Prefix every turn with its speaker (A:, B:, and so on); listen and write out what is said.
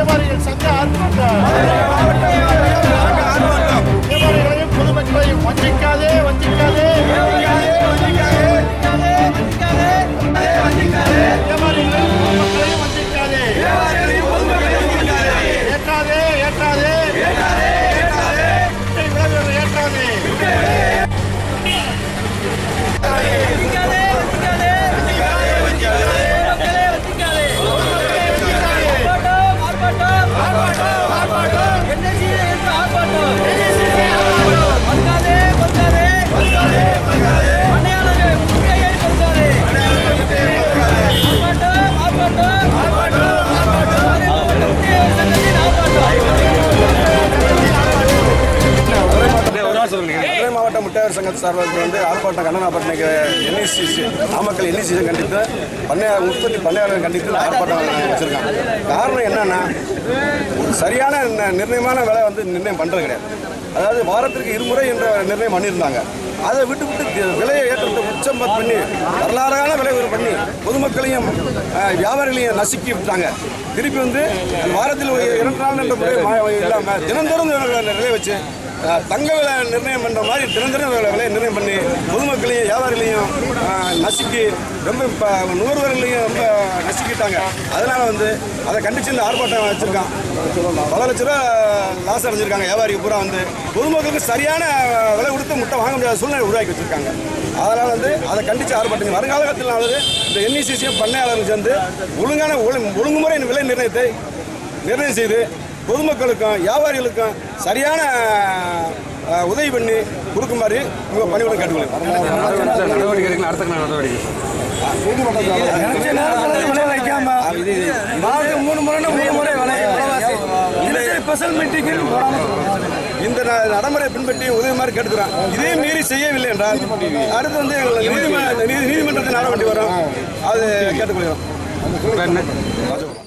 A: வியாபாரிகள் சங்க ஆர்ப்பாட்டம் வியாபாரிகளையும் பொதுமக்களையும் வஞ்சிக்காதே வஞ்சிக்காதே வியாபாரிகளையும் பொதுமக்களையும் வஞ்சிக்காதே ஏற்றாதே ஏற்றாதே முட்டை விலை ஏற்றாதே
B: மதுரை மாவட்ட முட்டையாளர் சங்க சார்பில் வந்து ஆர்ப்பாட்டம் கண்ணனாப்பட்டினைக்கு என்இசிசி நாமக்கல் என்இசிசி கண்டித்து பண்ணையாளர் உற்பத்தி பண்ணையாளர் கண்டித்து இந்த ஆர்ப்பாட்டம் வச்சிருக்காங்க காரணம் என்னன்னா ஒரு சரியான ந- நிர்ணயமான விலை வந்து நிர்ணயம் பண்ணுறது கிடையாது அதாவது வாரத்திற்கு இருமுறை என்ற நிர்ணயம் பண்ணியிருந்தாங்க அதை விட்டு விட்டு தி- விலையை ஏற்றத்தை உச்சம் பண்ணி வரலாறான விலை உயர்வு பண்ணி பொதுமக்களையும் அஹ், வியாபாரிகளையும் நசுக்கி விட்டாங்க திருப்பி வந்து அந்த வாரத்தில் ஒரு இரண்டு நாள் என்ற முறை மா- இல்லாம தினந்தோறும் இந்த விலை வச்சு அஹ், தங்க விலை நிர்ணயம் பண்ணுற மாதிரி தினந்தோறும் விலை விலையை நிர்ணயம் பண்ணி பொதுமக்களையும் வியாபாரிகளையும் அஹ், நசுக்கி ரொம்ப இப்போ நுகர்வோர்களையும் ரொம்ப நசுக்கிட்டாங்க அதனால வந்து அதை கண்டிச்சு இந்த ஆர்ப்பாட்டம் வச்சிருக்கான் பல லட்ச ரூபா லாஸ் அடைஞ்சிருக்காங்க வியாபாரிக்கு பூரா வந்து பொதுமக்களுக்கு சரியான விலை கொடுத்து முட்டை வாங்க முடியாத சூழ்நிலை உருவாக்கி வச்சிருக்காங்க அதனால வந்து அதை கண்டிச்சு ஆர்ப்பாட்டம் வருங்காலத்திலாவது இந்த என்இசிசியும் பண்ணையாளர்கள் சேர்ந்து ஒழுங்கான ஒழு- ஒழுங்குமுறை விலை நிர்ணயத்தை நிர்ணயம் செய்து பொதுமக்களுக்கும் வியாபாரிகளுக்கும் சரியான அஹ், உதவி பண்ணி கொடுக்குமாறு உங்கள் பணியுடன் கேட்டுக்கொள்கிறேன்
C: நடவடிக்கை எடுக்கலாம் அடுத்த கட்ட நடவடிக்கை
B: நினைச்ச நேரத்தில் விலை வைக்காம வாரத்துக்கு மூணு முறை மூணு முறை விலை ஸ்பெஷல் மீட்டிங் இந்த ந- நடைமுறை பின்பற்றி உதவுமாறு கேட்டுக்கிறோம் இதே மீறி செய்யவில்லை என்றால் அடுத்து வந்து எங்களுக்கு நீதிமன்ற நீதிமன்றத்தில் நாட வேண்டி வரும் அது கேட்டுக்கொள்கிறோம்
C: என்ன